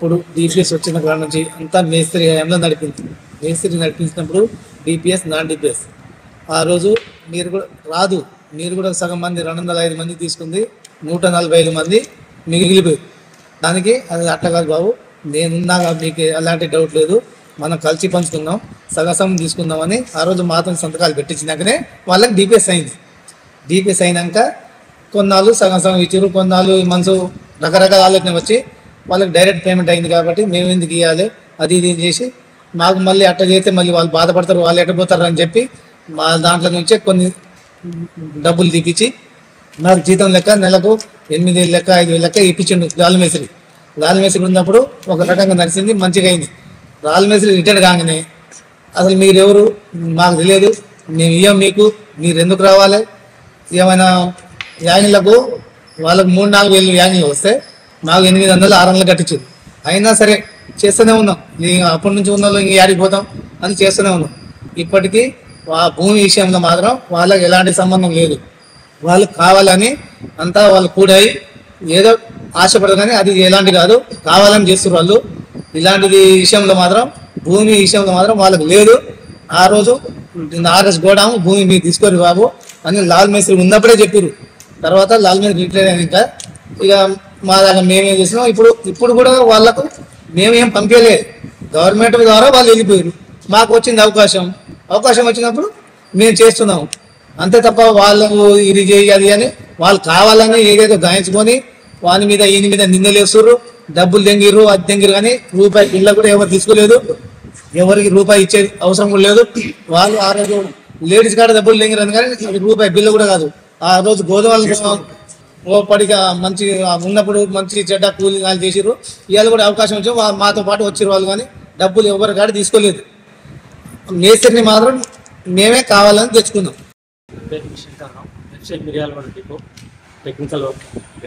ఇప్పుడు డిపిఎస్ వచ్చిన కాడ నుంచి అంతా మేస్త్రి హయాంలో నడిపింది మేస్త్రి నడిపించినప్పుడు డిపిఎస్ నాన్ డిపిఎస్ ఆ రోజు మీరు కూడా రాదు మీరు కూడా సగం మంది రెండు వందల ఐదు మంది తీసుకుంది నూట నలభై ఐదు మంది మిగిలిపోయారు దానికి అది అట్లా కాదు బాబు నేనున్నాగా మీకు ఎలాంటి డౌట్ లేదు మనం కలిసి పంచుకుందాం సగసం తీసుకుందామని ఆ రోజు మాత్రం సంతకాలు పెట్టించినాకనే వాళ్ళకి డిపిఎస్ అయింది డిపిఎస్ అయినాక కొన్నాళ్ళు సగం సగం ఇచ్చారు కొన్నాళ్ళు ఈ మనసు రకరకాల ఆలోచన వచ్చి వాళ్ళకి డైరెక్ట్ పేమెంట్ అయింది కాబట్టి మేము ఎందుకు ఇవ్వాలి అది ఇది చేసి మాకు మళ్ళీ అట్ట చేస్తే మళ్ళీ వాళ్ళు బాధపడతారు వాళ్ళు ఎట్టపోతారు అని చెప్పి మా దాంట్లో నుంచే కొన్ని డబ్బులు తీపిచ్చి నాకు జీతం లెక్క నెలకు ఎనిమిది వేలు లెక్క ఐదు వేలు లెక్క ఇప్పించిండు గాలిమేసరి గాలిమేసరి ఉన్నప్పుడు ఒక రకంగా నడిచింది మంచిగా అయింది గాలిమేసరి రిటైర్ కాగానే అసలు మీరు ఎవరు మాకు తెలియదు మేము ఇయ్యం మీకు మీరు ఎందుకు రావాలి ఏమైనా యాగిలకు వాళ్ళకు మూడు నాలుగు వేలు యాగిలు వస్తే మాకు ఎనిమిది వందలు ఆరు వందలు కట్టించారు అయినా సరే చేస్తూనే ఉన్నాం ఈ అప్పటి నుంచి ఉన్న వాళ్ళు ఇంక యాడికి పోతాం అని చేస్తూనే ఉన్నాం ఇప్పటికీ ఆ భూమి విషయంలో మాత్రం వాళ్ళకి ఎలాంటి సంబంధం లేదు వాళ్ళు కావాలని అంతా వాళ్ళు కూడాయి ఏదో ఆశపడరు కానీ అది ఎలాంటి కాదు కావాలని చేస్తారు వాళ్ళు ఇలాంటిది విషయంలో మాత్రం భూమి విషయంలో మాత్రం వాళ్ళకి లేదు ఆ రోజు ఆర్ఎస్ గోడాము భూమి మీరు తీసుకోరు బాబు అని లాల్ మేస్త్రి ఉన్నప్పుడే చెప్పారు తర్వాత లాల్ మేస్త్రి రిటైర్ అయినాక ఇక మా దగ్గర మేమేం చేసినాం ఇప్పుడు ఇప్పుడు కూడా వాళ్ళకు మేమేం పంపించలేదు గవర్నమెంట్ ద్వారా వాళ్ళు వెళ్ళిపోయారు మాకు వచ్చింది అవకాశం అవకాశం వచ్చినప్పుడు మేము చేస్తున్నాం అంతే తప్ప వాళ్ళు ఇది చేయి అది అని వాళ్ళు కావాలని ఏదేదో గాయించుకొని వాని మీద ఈయన మీద నిందలేస్తుర్రు డబ్బులు తెంగిర్రు అది తెంగిరు కానీ రూపాయి పిల్ల కూడా ఎవరు తీసుకోలేదు ఎవరికి రూపాయి ఇచ్చే అవసరం కూడా లేదు వాళ్ళు ఆ రోజు లేడీస్ కాడ డబ్బులు తెంగిరని కానీ అది రూపాయి బిల్లు కూడా కాదు ఆ రోజు గోధుమలు ఓ పడిగా మంచి ఉన్నప్పుడు మంచి చెడ్డ కూలి వాళ్ళు చేసిర్రు ఇవాళ కూడా అవకాశం వచ్చి వా- మాతో పాటు వచ్చిర్రు వాళ్ళు కానీ డబ్బులు ఎవరి కాడ తీసుకోలేదు మేస్త్రిని మాత్రం మేమే కావాలని తెచ్చుకున్నాం పేరు శంకర్రావు ఎఫ్సెల్ మిర్యాలగూడ డిపో టెక్నికల్ వర్క్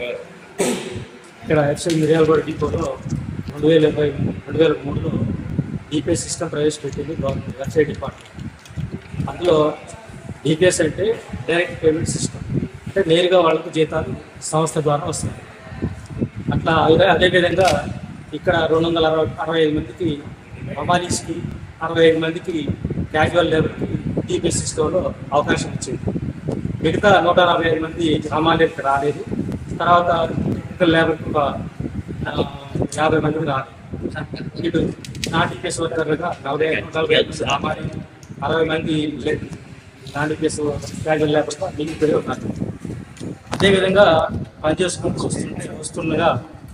ఇక్కడ ఎఫ్సెల్ మిర్యాలగూడ డిపోలో రెండు వేల ఇరవై రెండు వేల మూడులో డిపిఎస్ సిస్టమ్ ప్రవేశపెట్టింది గవర్నమెంట్ వెబ్సైట్ డిపార్ట్మెంట్ అందులో డిపిఎస్ అంటే డైరెక్ట్ పేమెంట్ సిస్టమ్ అంటే నేరుగా వాళ్ళకు జీతాలు సంస్థ ద్వారా వస్తున్నాయి అట్లా అదే అదేవిధంగా ఇక్కడ రెండు వందల అరవై అరవై ఐదు మందికి మమాలీస్కి అరవై ఐదు మందికి క్యాజువల్ లేబర్కి టీపీఎస్ సిస్టంలో అవకాశం ఇచ్చింది మిగతా నూట నలభై ఐదు మంది సామాన్యులకు రాలేదు తర్వాత టెక్నికల్ లేబర్కి ఒక ఆ, యాభై మందికి రాలేదు ఇటు నా టీపీఎస్ వర్కర్లుగా నలభై నలభై ఐదు మంది సామాన్యులు అరవై మంది నా టీపీఎస్ క్యాజువల్ లేబర్గా మిగిలిపోయి ఉన్నారు అదేవిధంగా పనిచేసుకుంటూ వస్తుంటే వస్తుండగా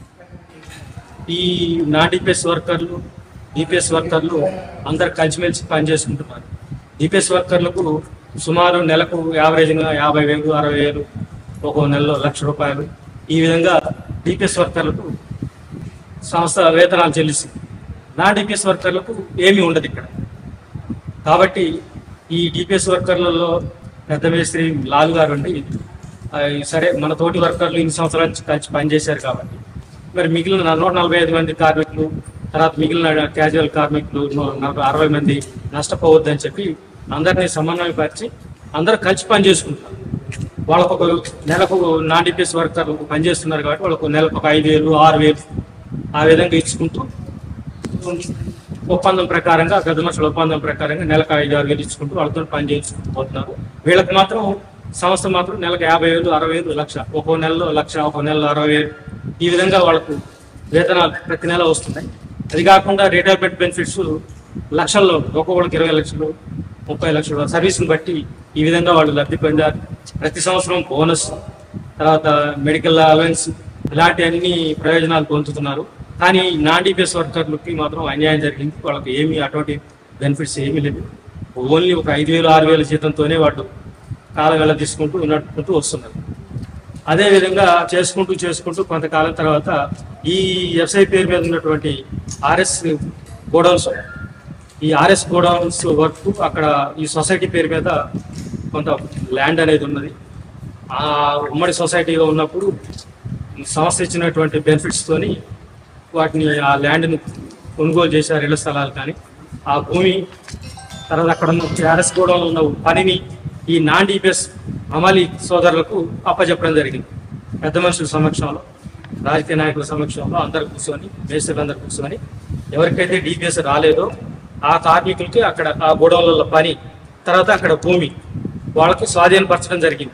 ఈ నా డిపిఎస్ వర్కర్లు డిపిఎస్ వర్కర్లు అందరు కలిసిమెలిసి పనిచేసుకుంటున్నారు డిపిఎస్ వర్కర్లకు సుమారు నెలకు యావరేజ్గా యాభై వేలు అరవై వేలు ఒక నెలలో లక్ష రూపాయలు ఈ విధంగా డిపిఎస్ వర్కర్లకు సంస్థ వేతనాలు చెల్లిస్తుంది నా డిపిఎస్ వర్కర్లకు ఏమీ ఉండదు ఇక్కడ కాబట్టి ఈ డిపిఎస్ వర్కర్లలో పెద్ద మేస్త్రి లాలు గారు అండి ఆ, సరే మన తోటి వర్కర్లు ఇన్ని సంవత్సరాల నుంచి కలిసి పనిచేశారు కాబట్టి మరి మిగిలిన నూట నలభై ఐదు మంది కార్మికులు తర్వాత మిగిలిన క్యాజువల్ కార్మికులు నూ- నలభై అరవై మంది నష్టపోవద్దని చెప్పి అందరినీ సమన్వయపరిచి అందరూ కలిసి పనిచేసుకుంటారు వాళ్ళకు ఒక నెలకు నాన్ డిపిఎస్ వర్కర్లు పనిచేస్తున్నారు కాబట్టి వాళ్ళకు నెలకు ఒక ఐదు వేలు ఆరు వేలు ఆ విధంగా ఇచ్చుకుంటూ ఒప్పందం ప్రకారంగా పెద్ద మనుషుల ఒప్పందం ప్రకారంగా నెలకు ఐదు ఆరు వేలు ఇచ్చుకుంటూ వాళ్ళతో పని చేయించుకుంటున్నారు వీళ్ళకి మాత్రం సంస్థ మాత్రం నెలకు యాభై వేలు అరవై వేలు లక్ష ఒక్కో నెలలో లక్ష ఒక్కో నెలలో అరవై వేలు ఈ విధంగా వాళ్ళకు వేతనాలు ప్రతి నెల వస్తున్నాయి అది కాకుండా రిటైర్మెంట్ బెనిఫిట్స్ లక్షల్లో ఒక్కొక్కరికి ఇరవై లక్షలు ముప్పై లక్షలు సర్వీస్ని బట్టి ఈ విధంగా వాళ్ళు లబ్ధి పొందారు ప్రతి సంవత్సరం బోనస్ తర్వాత మెడికల్ అలవెన్స్ ఇలాంటి అన్ని ప్రయోజనాలు పొందుతున్నారు కానీ నాన్ డిపిఎస్ వర్కర్లకి మాత్రం అన్యాయం జరిగింది వాళ్ళకి ఏమీ అటువంటి బెనిఫిట్స్ ఏమీ లేవు ఓన్లీ ఒక ఐదు వేలు ఆరు వేల జీతంతోనే వాళ్ళు కాలం వెళ్ళ తీసుకుంటూ నడుపుకుంటూ వస్తున్నారు అదే విధంగా చేసుకుంటూ చేసుకుంటూ కొంతకాలం తర్వాత ఈ ఎఫ్ఐ పేరు మీద ఉన్నటువంటి ఆర్ఎస్ గోడౌన్స్ ఈ ఆర్ఎస్ గోడౌన్స్ వర్క్ అక్కడ ఈ సొసైటీ పేరు మీద కొంత ల్యాండ్ అనేది ఉన్నది ఆ ఉమ్మడి సొసైటీగా ఉన్నప్పుడు సంస్థ ఇచ్చినటువంటి బెనిఫిట్స్ తోని వాటిని ఆ ల్యాండ్ని కొనుగోలు చేశారు ఇళ్ల స్థలాలు కానీ ఆ భూమి తర్వాత అక్కడ ఉన్న ఆర్ఎస్ గోడౌన్లో ఉన్న పనిని ఈ నాన్ డిపిఎస్ అమలి సోదరులకు అప్పచెప్పడం జరిగింది పెద్ద మనుషుల సమక్షంలో రాజకీయ నాయకుల సమక్షంలో అందరు కూర్చొని మేస్త్రులు అందరు కూర్చొని ఎవరికైతే డిపిఎస్ రాలేదో ఆ కార్మికులకి అక్కడ ఆ గోడౌన్లలో పని తర్వాత అక్కడ భూమి వాళ్ళకి స్వాధీనపరచడం జరిగింది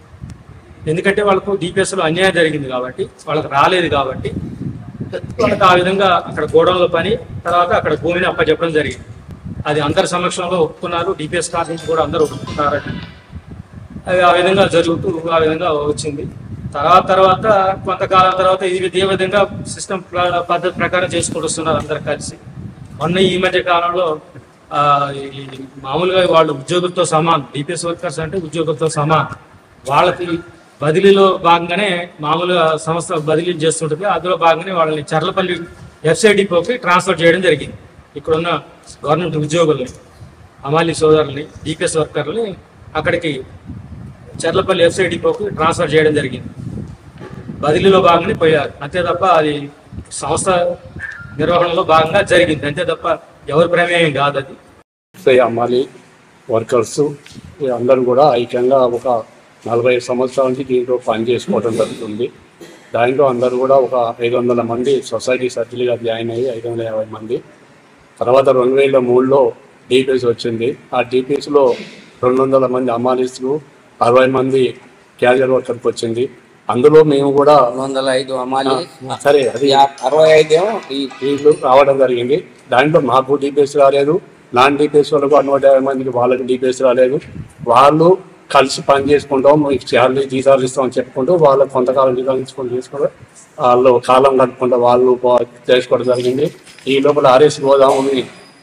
ఎందుకంటే వాళ్ళకు DPS లో అన్యాయం జరిగింది కాబట్టి వాళ్ళకి రాలేదు కాబట్టి వాళ్ళకి ఆ విధంగా అక్కడ గోడౌన్లో పని తర్వాత అక్కడ భూమిని అప్పచెప్పడం జరిగింది అది అందరి సమక్షంలో ఒప్పుకున్నారు డిపిఎస్ కార్మికులు కూడా అందరూ ఒప్పుకున్నారని అది ఆ విధంగా జరుగుతూ ఆ విధంగా వచ్చింది తర్వాత తర్వాత కొంతకాలం తర్వాత ఇది ఇదే విధంగా సిస్టమ్ పద్ధతి ప్రకారం చేసుకుంటూ వస్తున్నారు అందరు కలిసి మొన్న ఈ మధ్య కాలంలో ఆ, ఈ మామూలుగా వాళ్ళు ఉద్యోగులతో సమానం డిపిఎస్ వర్కర్స్ అంటే ఉద్యోగులతో సమానం వాళ్ళకి బదిలీలో భాగంగానే మామూలుగా సంస్థ బదిలీ చేస్తుంటుంది అందులో భాగంగానే వాళ్ళని చర్లపల్లి ఎఫ్సై డిపోకి ట్రాన్స్ఫర్ చేయడం జరిగింది ఇక్కడున్న గవర్నమెంట్ ఉద్యోగుల్ని అమాలి సోదరుల్ని డిపిఎస్ వర్కర్ని అక్కడికి చర్లపల్లి ఎఫ్సై డిపోకి ట్రాన్స్ఫర్ చేయడం జరిగింది బదిలీలో భాగంగానే పోయారు అంతే తప్ప అది సంస్థ నిర్వహణలో భాగంగా జరిగింది అంతే తప్ప ఎవరి ప్రమేయం కాదు అది ఎస్ఐ అమ్మాలి వర్కర్స్ అందరూ కూడా ఐక్యంగా ఒక నలభై సంవత్సరాల నుంచి దీంట్లో పని చేసుకోవడం జరుగుతుంది దాంట్లో అందరూ కూడా ఒక ఐదు వందల మంది సొసైటీ సభ్యులుగా జాయిన్ అయ్యి ఐదు వందల యాభై మంది తర్వాత రెండు వేల మూడులో డిపిఎస్ వచ్చింది ఆ డిపిఎస్లో రెండు వందల మంది అమాలిస్టులు అరవై మంది క్యారియర్ వర్కర్కి వచ్చింది అందులో మేము కూడా రెండు వందల ఐదు అమ్మాలి సరే అది యా- అరవై ఐదు ఏమో ఈ వీళ్ళు రావడం జరిగింది దాంట్లో మాకు డిపిఎస్ రాలేదు నాన్ డిపిఎస్ వాళ్ళకు నూట యాభై మందికి వాళ్ళకి డిపిఎస్ రాలేదు వాళ్ళు కలిసి పని చేసుకుంటాం మీకు శాలరీ జీతాలు ఇస్తామని చెప్పుకుంటూ వాళ్ళు కొంతకాలం జీతాలు తీసుకొని చేసుకుంటూ వాళ్ళు కాలం గడుపుకుంటూ వాళ్ళు పో- చేసుకోవడం జరిగింది ఈ లోపల ఆర్ఎస్ గోదాముని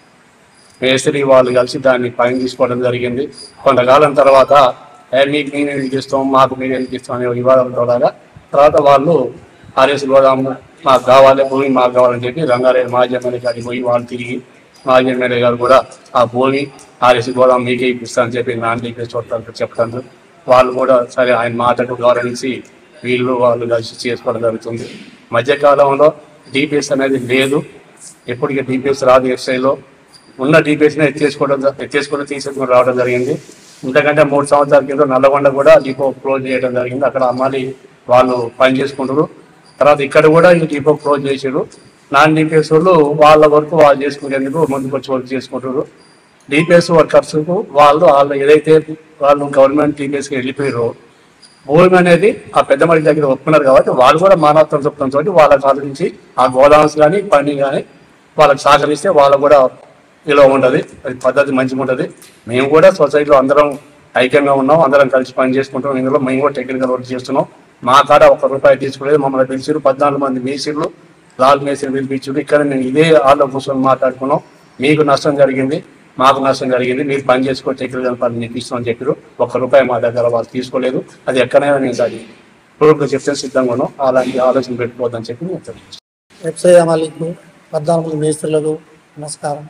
మేస్త్రి వాళ్ళు కలిసి దాన్ని పైన తీసుకోవడం జరిగింది కొంతకాలం తర్వాత "ఏ, మీకు మేము ఎందుకు ఇస్తాం మాకు మీరు ఎందుకు ఇస్తాం అనే వివాదం తోడగా తర్వాత వాళ్ళు ఆర్ఎస్ గోదాము మాకు కావాలి భూమి మాకు కావాలని చెప్పి రంగారెడ్డి మాజీ ఎమ్మెల్యే గారికి పోయి వాళ్ళు తిరిగి మాజీ ఎమ్మెల్యే గారు కూడా ఆ భూమి ఆర్ఎస్ గోదాం మీకే ఇప్పిస్తానని చెప్పి నాన్ డిగ్రీ చూడటానికి చెప్తాను వాళ్ళు కూడా సరే ఆయన మాటకు గౌరవించి వీళ్ళు వాళ్ళు కలిసి చేసుకోవడం జరుగుతుంది మధ్యకాలంలో డిపిఎస్ అనేది లేదు ఎప్పటికీ డిపిఎస్ రాదు ఎఫ్ఐలో ఉన్న డిపిఎస్ని ఎత్తేసుకోవడం జ- ఎత్తేసుకొని తీసుకొని రావడం జరిగింది ఇంతకంటే మూడు సంవత్సరాల కింద నల్లగొండ కూడా డిపో క్లోజ్ చేయడం జరిగింది అక్కడ అమ్మాలి వాళ్ళు పని చేసుకుంటారు తర్వాత ఇక్కడ కూడా ఈ డిపో క్లోజ్ చేసారు నాన్ డిపిఎస్ వాళ్ళు వాళ్ళ వరకు వాళ్ళు చేసుకునేందుకు ముందుకు వచ్చి వర్క్ చేసుకుంటారు డిపిఎస్ వర్కర్స్ వాళ్ళు వాళ్ళు ఏదైతే వాళ్ళు గవర్నమెంట్ డిపిఎస్కి వెళ్ళిపోయారో భూమి అనేది ఆ పెద్ద మనిషి దగ్గర ఒప్పుకున్నారు కాబట్టి వాళ్ళు కూడా మానవత్వం చెప్తంతో వాళ్ళకి ఆలోచించి ఆ గోదామ్స్ కానీ పని కానీ వాళ్ళకి సహకరిస్తే వాళ్ళకు కూడా ఇలా ఉంటుంది అది పద్ధతి మంచిగా ఉంటుంది మేము కూడా సొసైటీలో అందరం ఐక్యంగా ఉన్నాం అందరం కలిసి పని చేసుకుంటాం ఇందులో మేము కూడా టెక్నికల్ వర్క్ చేస్తున్నాం మా కాడ ఒక రూపాయి తీసుకోలేదు మమ్మల్ని పిలిచిరు పద్నాలుగు మంది మేసిర్లు లాల్ మేసిరి పిలిపించారు ఇక్కడ మేము ఇదే ఆలో కూర్చొని మాట్లాడుకున్నాం మీకు నష్టం జరిగింది మాకు నష్టం జరిగింది మీరు పని చేసుకో టెక్నికల్ పని మీకు ఇస్తామని చెప్పారు ఒక్క రూపాయి మా దగ్గర వాళ్ళు తీసుకోలేదు అది ఎక్కడైనా నేను అది ఇప్పుడు చెప్తే సిద్ధంగా ఉన్నాం అలాంటి ఆలోచన పెట్టుకోవద్దని చెప్పి నేను తెలియజేస్తున్నాను. వెబ్సైట్ మాలిక్కు పద్నాలుగు మంది మేస్త్రులకు నమస్కారం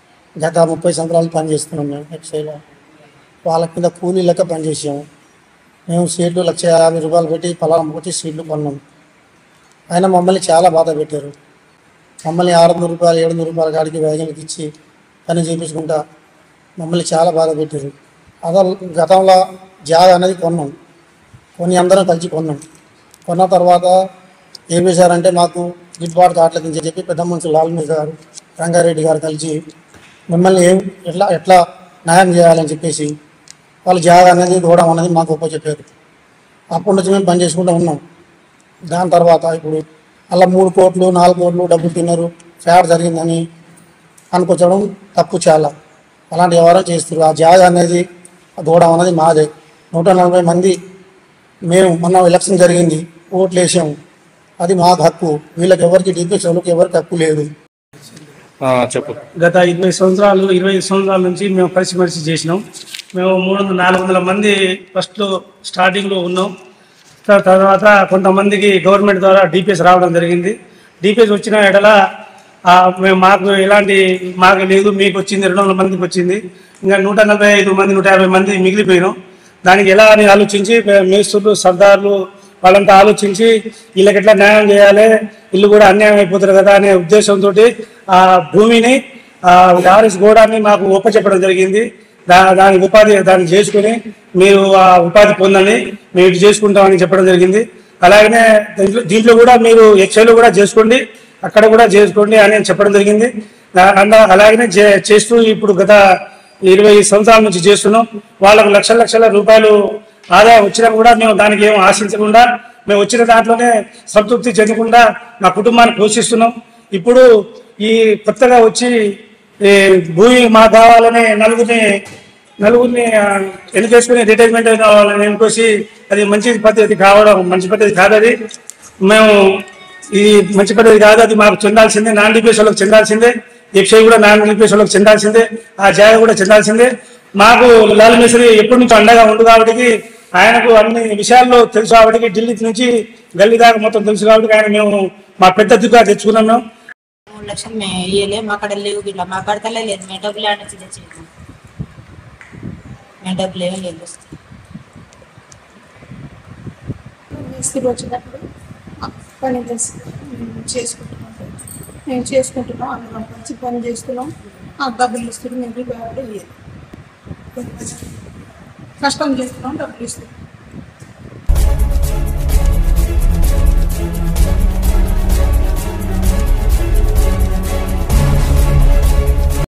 గత ముప్పై సంవత్సరాలు పనిచేస్తున్నాం మేము వెబ్సైట్లో వాళ్ళ కింద కూలీ లెక్క పనిచేసాము మేము సీట్లు లక్ష యాభై రూపాయలు పెట్టి పొలాలను కొట్టి సీట్లు కొన్నాం అయినా మమ్మల్ని చాలా బాధ పెట్టారు మమ్మల్ని ఆరు వందల రూపాయలు ఏడు వందల రూపాయల కాడికి వేగంకి ఇచ్చి పని చేయించుకుంటా మమ్మల్ని చాలా బాధ పెట్టారు అదే గతంలో జాగ అనేది కొన్నాం కొన్ని అందరం కలిసి కొన్నాం కొన్న తర్వాత ఏం చేశారంటే మాకు గిట్టుబాటు కావట్లేదని చెప్పి పెద్ద మనుషులు లాల్మీ గారు రంగారెడ్డి గారు కలిసి మిమ్మల్ని ఏం ఎట్లా ఎట్లా న్యాయం చేయాలని చెప్పేసి వాళ్ళు జాగా అనేది దూడం అనేది మాకు ఒప్ప చెప్పారు అప్పటి నుంచి మేము పని చేసుకుంటూ ఉన్నాం దాని తర్వాత ఇప్పుడు అలా మూడు కోట్లు నాలుగు కోట్లు డబ్బులు తిన్నారు ఫ్యాడ్ జరిగిందని అనుకోవడం తప్పు చాలా అలాంటి వ్యవహారం చేస్తారు ఆ జాగా అనేది ఆ దూడం అనేది మాదే నూట నలభై మంది మేము మొన్న ఎలక్షన్ జరిగింది ఓట్లు వేసాము అది మాకు హక్కు వీళ్ళకి ఎవరికి డిపిఎస్ వాళ్ళకి ఎవరికి హక్కు లేదు చెప్పు గత ఇరవై సంవత్సరాలు ఇరవై ఐదు సంవత్సరాల నుంచి మేము కలిసిమెలిసి చేసినాం మేము మూడు వందల నాలుగు వందల మంది ఫస్ట్లో స్టార్టింగ్లో ఉన్నాం త- తర్వాత కొంతమందికి గవర్నమెంట్ ద్వారా డిపిఎస్ రావడం జరిగింది డిపిఎస్ వచ్చిన ఎడల ఆ, మేము మాకు ఎలాంటి మాకు లేదు మీకు వచ్చింది రెండు వందల మందికి వచ్చింది ఇంకా నూట నలభై ఐదు మంది నూట యాభై మంది మిగిలిపోయినాం దానికి ఎలా అని ఆలోచించి మే- మేస్త్రులు సర్దార్లు వాళ్ళంతా ఆలోచించి వీళ్ళకి ఎట్లా న్యాయం చేయాలి ఇల్లు కూడా అన్యాయం అయిపోతారు కదా అనే ఉద్దేశంతో ఆ భూమిని ఆ ఆర్ఎస్ గోడాన్ని మాకు ఒప్పచెప్పడం జరిగింది దా దాని ఉపాధి దాన్ని చేసుకుని మీరు ఆ ఉపాధి పొందండి మేము ఇటు చేసుకుంటామని చెప్పడం జరిగింది అలాగనే దీంట్లో దీంట్లో కూడా మీరు ఎక్సైలో కూడా చేసుకోండి అక్కడ కూడా చేసుకోండి అని చెప్పడం జరిగింది ఆ- అంద- అలాగనే చే- చేస్తూ ఇప్పుడు గత ఇరవై సంవత్సరాల నుంచి చేస్తున్నాం వాళ్ళకు లక్షల లక్షల రూపాయలు ఆదాయం వచ్చినా కూడా మేము దానికి ఏం ఆశించకుండా మేము వచ్చిన దాంట్లోనే సంతృప్తి చెందకుండా మా కుటుంబాన్ని పోషిస్తున్నాం ఇప్పుడు ఈ కొత్తగా వచ్చి ఈ భూమి మాకు కావాలని నలుగురిని నలుగురిని ఆ, ఎన్నికేసుకుని రిటైర్మెంట్ అయిన వాళ్ళని ఎన్నుకోసి అది మంచి పద్ధతి కావడం మంచి పద్ధతి కాదు అది మేము ఇది మంచి పద్ధతి కాదు అది మాకు చెందాల్సిందే నాన్ డిపిఎస్ వాళ్ళకి చెందాల్సిందే ఎఫ్ఐ కూడా నాన్ డిపిఎస్ వాళ్ళకి చెందాల్సిందే ఆ జాగా కూడా చెందాల్సిందే మాకు లాల్ మిస్త్రి ఎప్పటి నుంచో అండగా ఉండు కాబట్టి ఆయనకు అన్ని విషయాల్లో తెలుసు కాబట్టి ఢిల్లీ నుంచి గల్లీ దాకా మొత్తం తెలుసు కాబట్టి ఆయన మేము మా పెద్ద దిగ్గా తెచ్చుకున్నాం మేము మూడు లక్షలు మేము ఇయ్యలే మా కాడ లేవు గిట్లా మా కడతలే లేదు మేము డబ్బులు ఆడ నుంచి తెచ్చేది మేము డబ్బులు ఏమీ లేదు మేస్త్రి వచ్చినప్పుడు ఆ పని చేసి మేము చేసుకుంటున్నాం మేము చేసుకుంటున్నాం అందరం మంచి పని చేస్తున్నాం ఆ డబ్బులు ఇస్తున్నాం మేము రూపాయలు ఇవ్వాలి కష్టం చేస్తున్నాం డబ్బులు ఇస్తున్నాం